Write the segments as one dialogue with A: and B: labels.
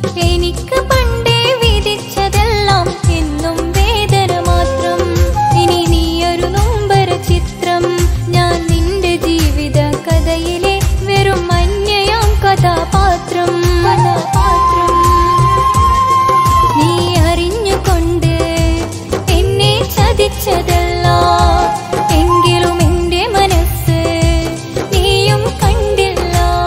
A: എനിക്ക് പണ്ടേ വിധിച്ചതെല്ലാം എന്നും വേദന മാത്രം ഇനി നീയൊരു നൊമ്പര ചിത്രം ഞാൻ നിന്റെ ജീവിത കഥയിലെ വെറും മഞ്ഞയാം കഥാപാത്രം കഥാപാത്രം നീ അറിഞ്ഞുകൊണ്ട് എന്നെ ചതിച്ചതല്ല എങ്കിലും എന്റെ മനസ്സ് നീയും കണ്ടില്ല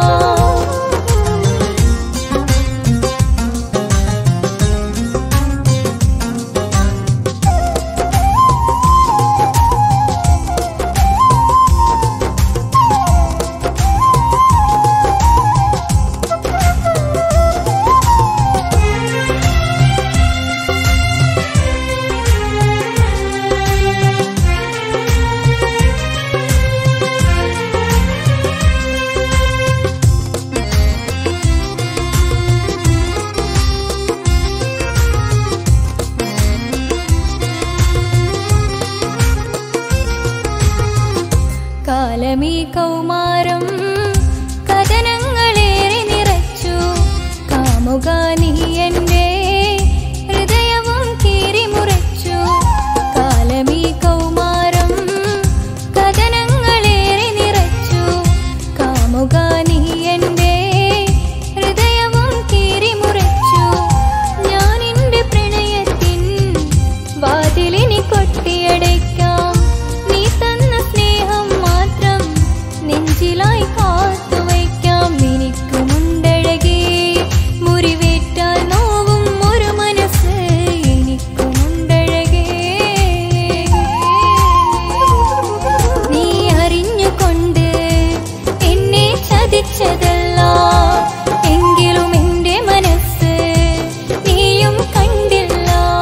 A: കാലമീ കൗമാരം കഥനങ്ങളേറെ നിറച്ചു കാമുക നീ എന്റെ ഹൃദയവും കീറിമുറിച്ചു കാലമീ കൗമാരം കഥനങ്ങളേറെ നിറച്ചു കാമുക നീ എന്റെ ഹൃദയവും കീറിമുറിച്ചു ഞാൻ എന്റെ പ്രണയത്തിൻ വാതിലിനി കൊട്ടിയടയ്ക്കാം നീ തന്ന സ്നേഹം മാത്രം നെഞ്ചിലായി കാത്തുവയ്ക്കാം എനിക്കുമുണ്ടഴകേ മുറിവേറ്റാൽ നോവും ഒരു മനസ്സ് എനിക്കുമുണ്ടഴകേ നീ അറിഞ്ഞുകൊണ്ട് എന്നെ ചതിച്ചതല്ല എങ്കിലും എന്റെ മനസ്സ് നീയും കണ്ടില്ല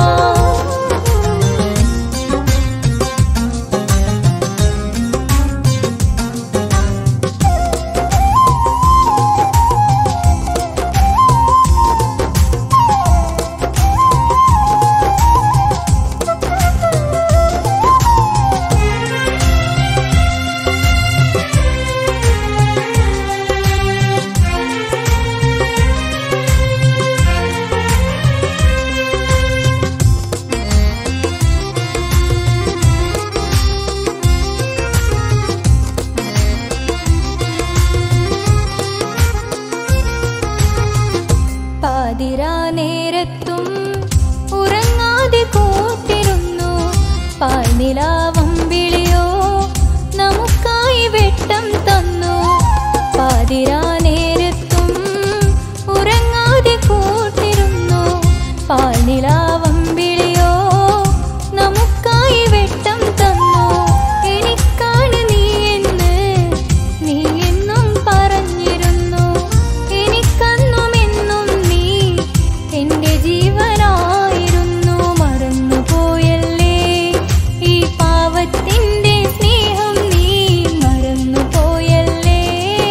A: പാതിരാ നേരത്തും ഉറങ്ങാതെ കൂട്ടിരുന്നു പാൽനിലാവം വിളിയോ നമുക്കായി വെട്ടം തന്നു പാതിരാ നേരത്തും ഉറങ്ങാതെ കൂട്ടിരുന്നു പാൽനിലാവം വിളിയോ നമുക്കായി വെട്ടം തന്നു എനിക്കാണ് നീ എന്ന് നീ എന്നും പറഞ്ഞിരുന്നു എനിക്കന്നും എന്നും നീ എന്റെ ജീവനായിരുന്നു മറന്നുപോയല്ലേ ഈ പാവത്തിന്റെ സ്നേഹം നീ മറന്നുപോയല്ലേ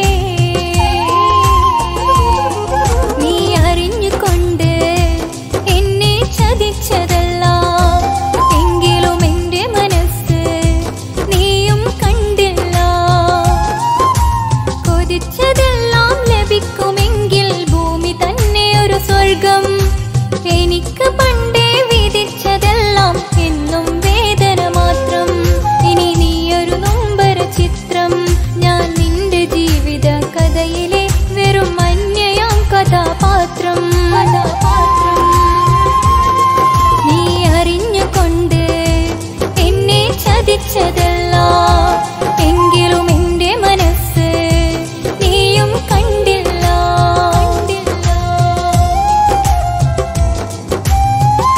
A: നീ അറിഞ്ഞുകൊണ്ട് എന്നെ ചതിച്ചതല്ല എങ്കിലും എന്റെ മനസ്സ് നീയും കണ്ടില്ല കൊതിച്ചതെല്ലാം ലഭിക്കുമെങ്കിൽ ഭൂമി തന്നെ ഒരു സ്വർഗം എനിക്ക് പണ്ടേ വിധിച്ചതെല്ലാം എന്നും വേദന മാത്രം ഇനി നീയൊരു നൊമ്പര ചിത്രം ഞാൻ നിന്റെ ജീവിത കഥയിലെ വെറും മഞ്ഞയാം കഥാപാത്രം കഥാപാത്രം നീ അറിഞ്ഞുകൊണ്ട് എന്നെ ചതിച്ചതല്ല എങ്കിലും എന്റെ മനസ്സ് നീയും കണ്ടില്ല കണ്ടില്ല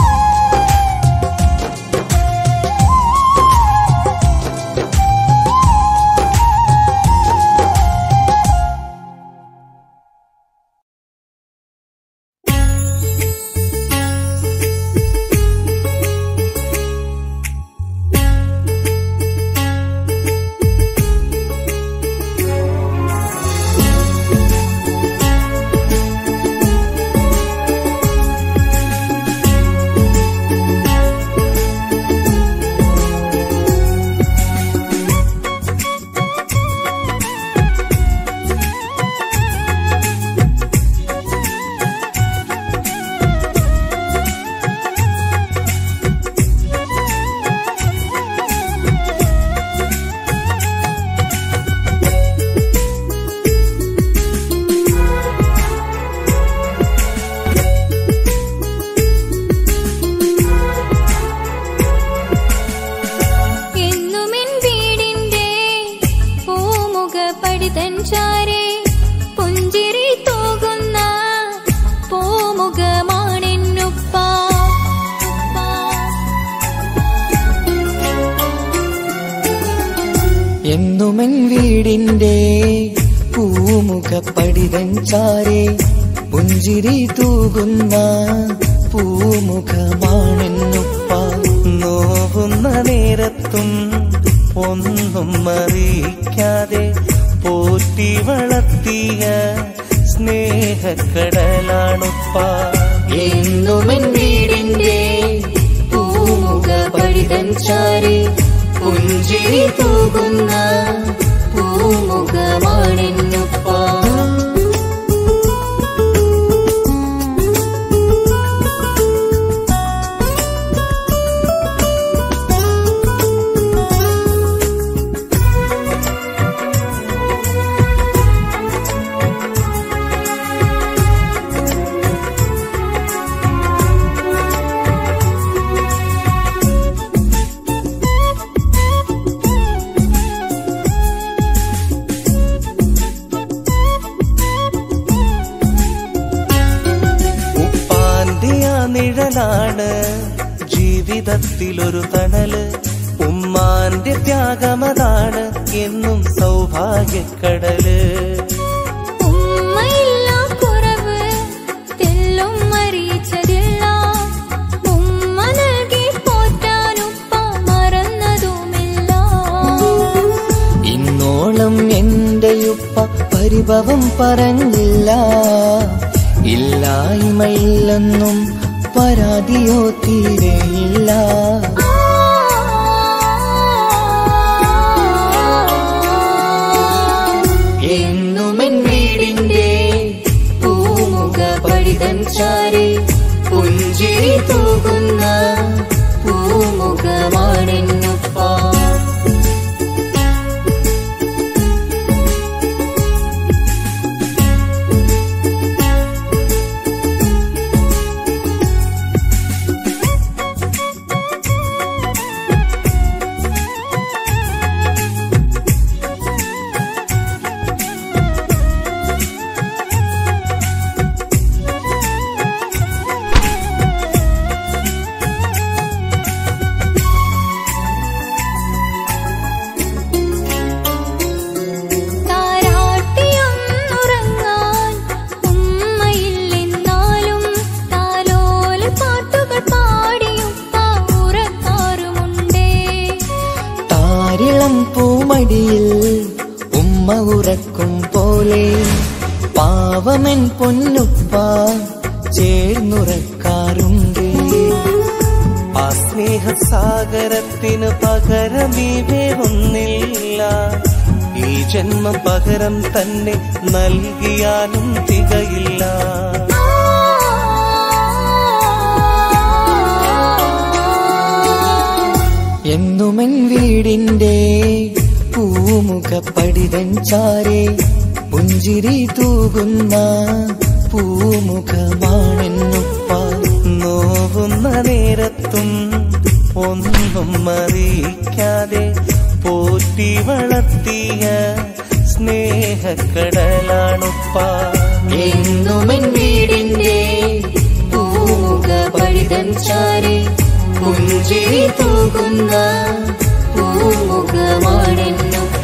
B: എന്നുമെൻ വീടിന്റെ പൂമുഖപ്പടിതൻ ചാരെ പുഞ്ചിരി തൂകുന്ന പൂമുഖമാണെന്നുപ്പ നോവുന്ന നേരത്തും ഒന്നും അറിയിക്കാതെ പോറ്റി വളർത്തിയ സ്നേഹക്കടലാണുപ്പ എന്നുമെൻ വീടിന്റെ പൂമുഖപടിതൻ ചാരി പുഞ്ചിരി തൂകുന്ന പൂമുഖമാണെന്നുപ്പ ഉപ്പാന്റെ ആ നിഴലാണ് ജീവിതത്തിലൊരു തണല് ഉമ്മാന്റെ ത്യാഗമതാണ് എന്നും സൗഭാഗ്യക്കടല്
A: ഉമ്മയില്ല കുറവ് തെല്ലും അറിയിച്ചതില്ല ഉമ്മ നൽകി പോറ്റാനുപ്പ മറന്നതുമില്ല
B: ഇന്നോളം എന്റെയുപ്പ പരിഭവം പറഞ്ഞില്ല ഇല്ലായ്മയില്ലെന്നും പരാതിയോ തീരെയില്ല എന്നുമെൻ വീടിന്റെ പൂമുഖ പടിതൻ ചാരി പുഞ്ചിരി തൂകുന്ന പൂമുഖമാണെന്നുപ്പ
A: താരാട്ടിയൊന്നുറങ്ങാൻ ഉമ്മയില്ലെന്നാലും താലോല പാട്ടുകൾ പാടിയുപ്പ ഉറക്കാറുമുണ്ടേ
B: താരിളം പൂമടിയിൽ ഉമ്മ ഉറക്കും പോലെ പാവമൻ പൊന്നുപ്പ ചേർന്നുറക്കാറുണ്ട് ആ സ്നേഹസാഗരത്തിന് പകരമീവേ ഒന്നില്ല ഈ ജന്മം പകരം തന്നെ നൽകിയാലും തികയില്ല എന്നുമെൻ വീടിന്റെ പൂമുഖപ്പടിതൻ ചാരെ പുഞ്ചിരി തൂകുന്ന പൂമുഖമാണെന്നുപ്പ നോവുന്ന നേരത്തും ഒന്നും അറിയിക്കാതെ പോറ്റി വളർത്തിയ സ്നേഹക്കടലാണുപ്പ എന്നുമെൻ വീടിന്റെ പൂമുഖപടിതൻ ചാരി പുഞ്ചിരി തൂകുന്ന പൂമുഖമാണെന്നുപ്പ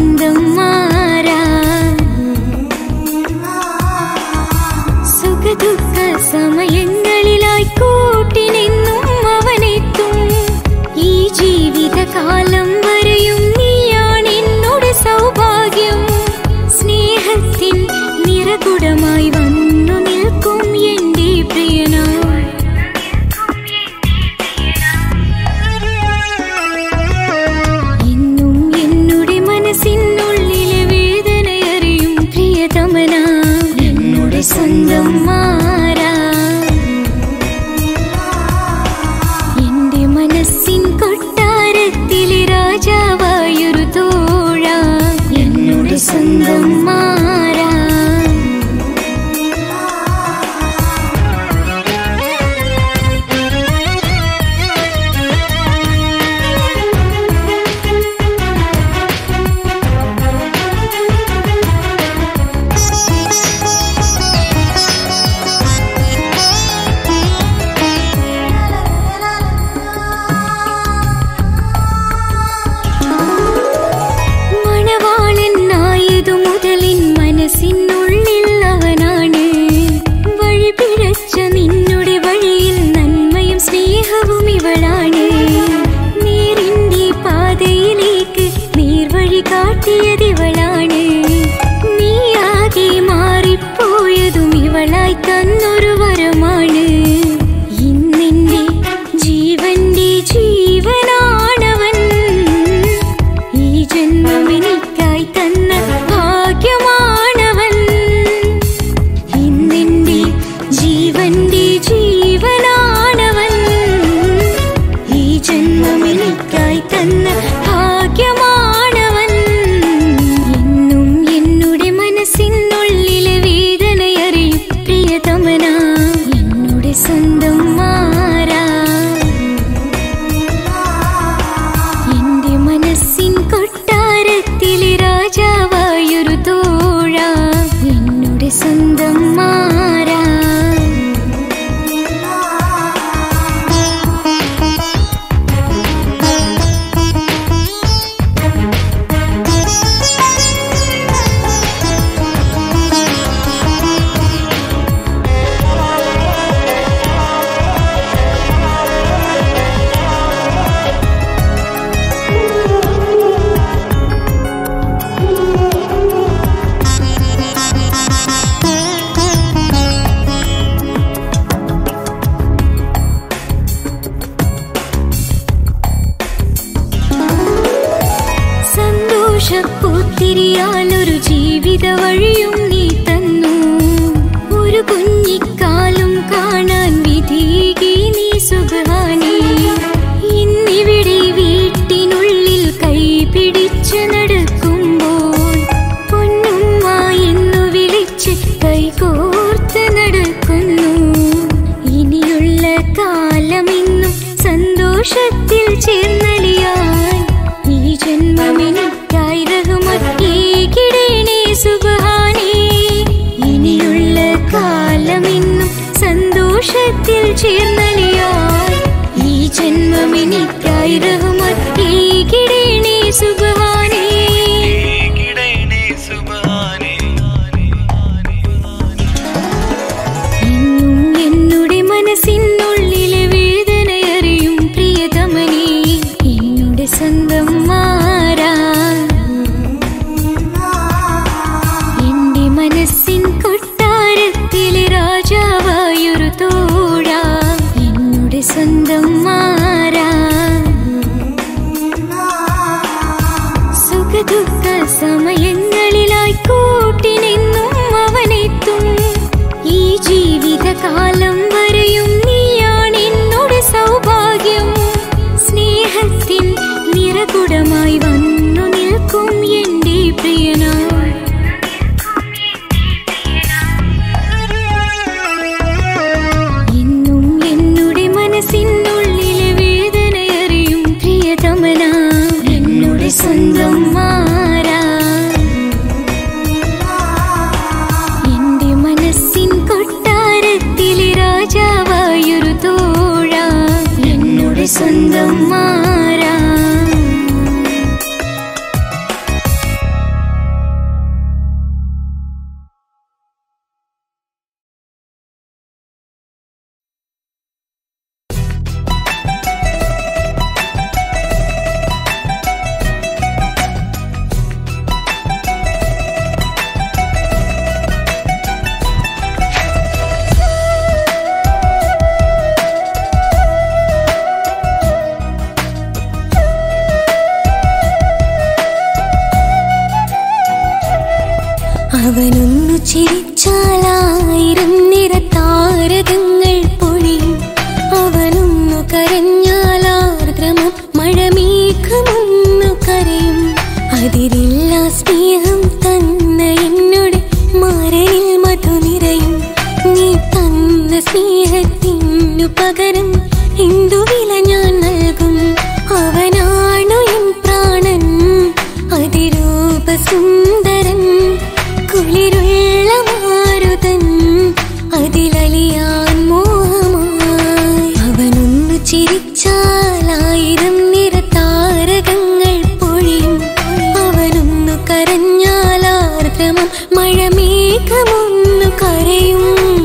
A: സ്വന്തം മാറാ സുഖദുഃഖ സമയങ്ങളിലായി കൂട്ടിനെന്നും അവനെത്തും ഈ ജീവിതകാലം വരെയും നീയാണ് എന്നോട് സൗഭാഗ്യം സ്നേഹത്തിൻ നിറകുടമായി വന്നു നിൽക്കും എന്റെ പ്രിയനാ എന്നും എന്നുടെ മനസ്സിനുള്ളിലെ വേദനയറിയും പ്രിയതമന എന്നുടെ സ്വന്തം മാറാ എന്റെ മനസ്സിൻ കൊട്ടാരത്തിലെ രാജാവായൊരു തോഴ എന്നുടെ സ്വന്തം മാറാ മണവാളനായതു മുതലിൻ മനസ്സിനുള്ളിൽ അവനാണ് വഴി പിഴച്ച നിന്നുടെ വഴിയിൽ നന്മയും സ്നേഹവും ഇവളാണ് നേരിന്റെ പാതയിലേക്ക് നേർവഴി കാട്ടിയതിവളാണ് നീയാകെ മാറിപ്പോയതും ഇവളായി തന്നൊരു വരമാണ് ഇന്നെന്റെ ജീവന്റെ ജീവനാണവൻ ഈ ജന്മം എനിക്കായി തന്ന ഭാഗ്യമാണവൻ ഇന്നെന്റെ ജീവന്റെ ജീവനാണവൻ ഈ ജന്മം എനിക്കായി തന്ന ഭാഗ്യമാണവൻ എന്നും എന്നുടെ മനസ്സിനുള്ളിലെ വേദനയറിയും പ്രിയതമന എന്നുടെ സ്വന്തം മാറാ എന്റെ മനസ്സിൻ കൊട്ടാരത്തിലെ രാജാവായൊരു തോഴ എന്നുടെ സ്വന്തം മാറാ സന്തോഷപ്പൂത്തിരിയാലൊരു ജീവിത വഴിയും നീ തന്നു ഒരു കുഞ്ഞിക്കാലും കാണാൻ വിധീകി നീ സുഖാനി ഇന്നിവിടെ വീട്ടിനുള്ളിൽ കൈ പിടിച്ച് നടക്കുമ്പോൾ പൊന്നുമ്മ എന്നു വിളിച്ച് കൈകോർത്ത് നടക്കുന്നു ഇനിയുള്ള കാലമെന്നും സന്തോഷത്തിൽ ചേർന്നലിയാൻ ഈ ജന്മമെനിക്കായി റഹ്മത്തേകിടേണേ സുബ്ഹാനേ ഇനിയുള്ള കാലമെന്നും സന്തോഷത്തിൽ ചേർന്നലിയാൻ ഈ ജന്മമെനിക്കായി റഹ്മത്തേകിടേണേ സുബ്ഹാനേ എന്നും എന്നുടെ മനസ്സിനുള്ളിലെ വേദനയറിയും പ്രിയതമനേ എന്നുടെ സ്വന്തം മാറാ എന്റെ മനസ്സിൻ കൊട്ടാരത്തിലെ രാജാവായൊരു തോഴ എന്നുടെ സ്വന്തം മാറാ സുഖദുഃഖ സമയങ്ങളിലായി കൂട്ടിനെന്നും അവനെത്തും ഈ ജീവിതകാലം വരെയും നീയാണ് എന്നോട് സൗഭാഗ്യം സ്നേഹത്തിൻ നിറകുടമായി വന്നു നിൽക്കും എന്റെ പ്രിയനാ എന്നും എന്നുടെ മനസ്സിനുള്ളിലെ വേദനയറിയും പ്രിയതമന എന്നുടെ സ്വന്തം മാറാ എന്റെ മനസ്സിൻ കൊട്ടാരത്തിലെ രാജാവായൊരു തോഴ എന്നുടെ സ്വന്തം മാറാ അവനൊന്നു ചിരിച്ചാലായിരം നിറത്താരകങ്ങൾ പൊഴിയും അവനൊന്നു കരഞ്ഞാലാർദ്രമം മഴമേഘമൊന്നു കരയും അതിരില്ല സ്നേഹം തന്ന എന്നോട് മരണിൽ മധുനിരയും നീ തന്ന സ്നേഹത്തിനു പകരം എന്തു വില ഞാൻ നൽകും അവനാണു എൻ പ്രാണൻ അതിരൂപ സുന്ദരൻ കുളിരുള്ള മാരുതൻ അതിലലിയാൻ മോഹമായി അവനൊന്നു ചിരിച്ചാലായിരം നിറതാരകങ്ങൾ പൊഴിയും അവനൊന്നു കരഞ്ഞാലാർദ്രമം മഴമേഘമൊന്നു കരയും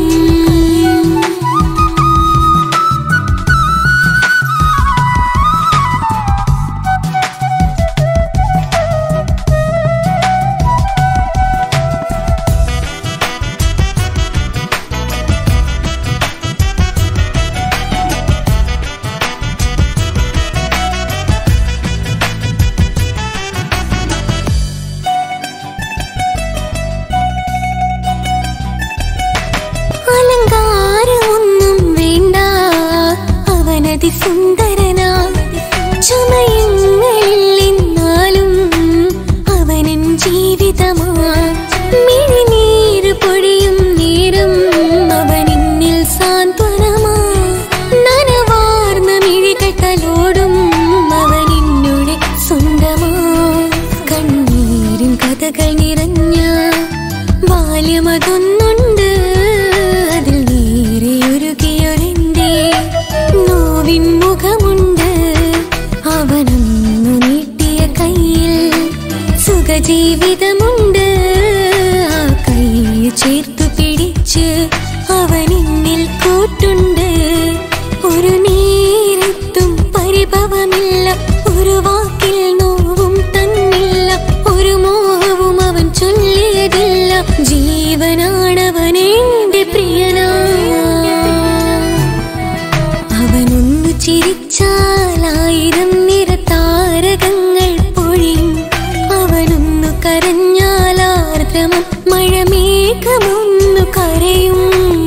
A: അലങ്കാരമൊന്നും വേണ്ട അവനതി സുന്ദരനാ ചമയങ്ങളിൽ എന്നാലും അവനൻ ജീവിതമാ മിഴിനീര് പൊഴിയും നേരം അവനിന്നിൽ സാന്ത്വനമാ നനവാർന്ന മിഴികട്ടലോടും അവനിന്നുടെ സ്വന്തമാ കണ്ണീരിൻ കഥകൾ നിറഞ്ഞ ബാല്യമതൊന്നുണ്ട് അതിൽ നേരെ ഒരുകിയൊരെന്റെ നോവിൻ മുഖമുണ്ട് അവനൊന്നു നീട്ടിയ കയ്യിൽ സുഖജീവിതമുണ്ട് ആ കൈ ചേർത്തു പിടിച്ച് അവനിന്നിൽ കൂട്ടുണ്ട് ഒരു നേരത്തും പരിഭവമില്ല ഒരു വാക്കിൽ നോവും തന്നില്ല ഒരു മോഹവും അവൻ ചൊല്ലിയതില്ല ജീവനാണവൻ എന്റെ പ്രിയനാ അവനൊന്നു ചിരിച്ചാലായിരം നിറതാരകങ്ങൾ പൊഴിയും അവനൊന്നു കരഞ്ഞാലാർദ്രമം മഴമേഘമൊന്നു കരയും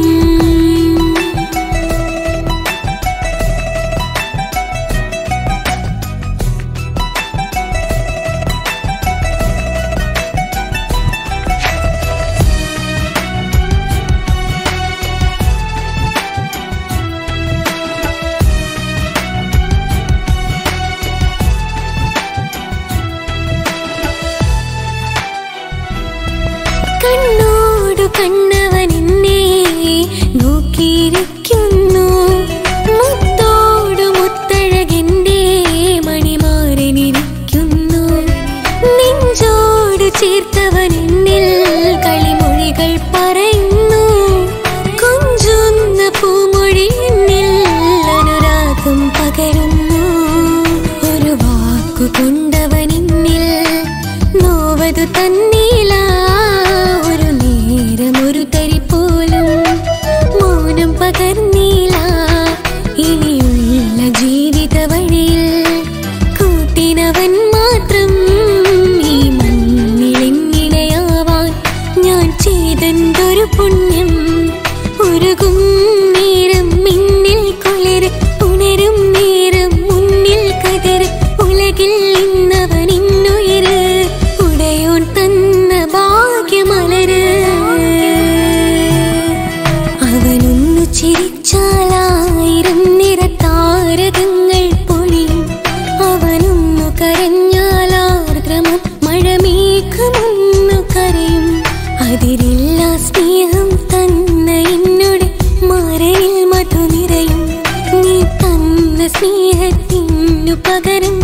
A: കണ്ണോടു കണ്ണവൻ എന്നെ നോക്കിയിരിക്കുന്നു മുത്തോടു മുത്തഴകിന്റെ മണിമാരനിരിക്കുന്നു നെഞ്ചോട് ചേർത്തവൻ എന്നിൽ കളിമൊഴികൾ പറയുന്നു കൊഞ്ചുന്ന പൂമൊഴി എന്നിൽ അനുരാഗം പകരുന്നു ഒരു വാക്കു കൊണ്ടവൻ എന്നിൽ നോവതു തന്നീല ഒരു നേരം ഒരു തരി പോലും മൗനം പകർന്നീല ഇനിയുള്ള ജീവിത വഴിയിൽ കൂട്ടിനവൻ മാത്രം ഈ മണ്ണിൽ എന്നിണയാവാൻ ഞാൻ ചെയ്തെന്തൊരു പുണ്യം ഉരുകും നേരം മിന്നിൽ കുളിര് ഉണരും നേരം മുന്നിൽ കതിര് ഉലകിൽ ഇന്നവൻ ഇന്നുയിര് ഉടയോൻ തന്ന ഭാഗ്യമലര് അവനൊന്നു ചിരിച്ചാലായിരം നിറത്താരകങ്ങൾ പൊഴിയും അവനൊന്നു കരഞ്ഞാലാർദ്രമം മഴമേഘമൊന്നു കരയും അതിരില്ല സ്നേഹം തന്ന എന്നോട് മരണിൽ മധുനിരയും നീ തന്ന സ്നേഹത്തിനു പകരം